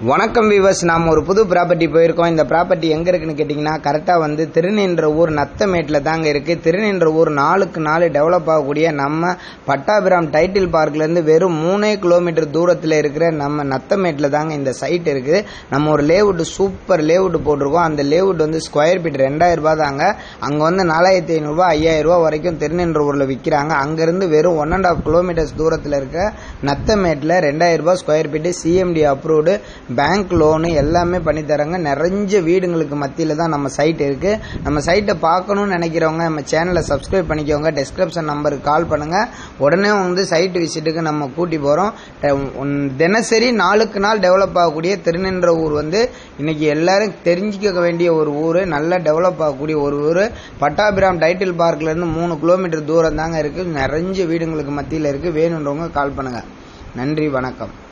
வணக்கம் வீவர்ஸ் நாம் ஒரு புது ப்ராப்பர்ட்டி போயிருக்கோம் இந்த ப்ராப்பர்ட்டி எங்கே இருக்குன்னு கேட்டிங்கன்னா கரெக்டாக வந்து திருநின்ற ஊர் நத்தமேட்டில் தாங்க இருக்குது திருநின்ற ஊர் நாளுக்கு நாள் டெவலப் ஆகக்கூடிய நம்ம பட்டாபிராம் டைட்டில் பார்க்லேருந்து வெறும் மூணே கிலோமீட்டர் தூரத்தில் இருக்கிற நம்ம நத்தமேட்டில் தாங்க இந்த சைட் இருக்குது நம்ம ஒரு லேவுட் சூப்பர் லேவுட் போட்டிருக்கோம் அந்த லேவுட் வந்து ஸ்கொயர் ஃபீட் ரெண்டாயிரம் ரூபாய் தாங்க அங்கே வந்து நாலாயிரத்தி ஐநூறுரூவா ஐயாயிரம் ரூபா வரைக்கும் திருநின்ற ஊரில் விற்கிறாங்க அங்கேருந்து வெறும் ஒன் அண்ட் ஆஃப் கிலோமீட்டர்ஸ் தூரத்தில் இருக்க நத்தமேட்டில் ரெண்டாயிரம் ரூபாய் square feet CMD approved bank loan எல்லாமே பண்ணி தராங்க நிறைஞ்ச வீடுங்களுக்கு மத்தியில் தான் நம்ம சைட் இருக்கு நம்ம சைட்டை பார்க்கணும்னு நினைக்கிறவங்க நம்ம சேனலை சப்ஸ்கிரைப் பண்ணிக்கோங்க டெஸ்கிரிப்ஷன் நம்பருக்கு கால் பண்ணுங்க உடனே வந்து சைட் விசிட்டுக்கு நம்ம கூட்டி போகிறோம் தினசரி நாளுக்கு நாள் டெவலப் ஆகக்கூடிய திருநின்ற ஊர் வந்து இன்னைக்கு எல்லாரும் தெரிஞ்சுக்க வேண்டிய ஒரு ஊர் நல்லா டெவலப் ஆகக்கூடிய ஒரு ஊர் பட்டாபிராம் டைட்டில் பார்க்ல இருந்து மூணு கிலோமீட்டர் தூரம் தாங்க இருக்கு நிறைஞ்ச வீடுங்களுக்கு மத்தியில் இருக்கு வேணுன்றவங்க கால் பண்ணுங்க நன்றி வணக்கம்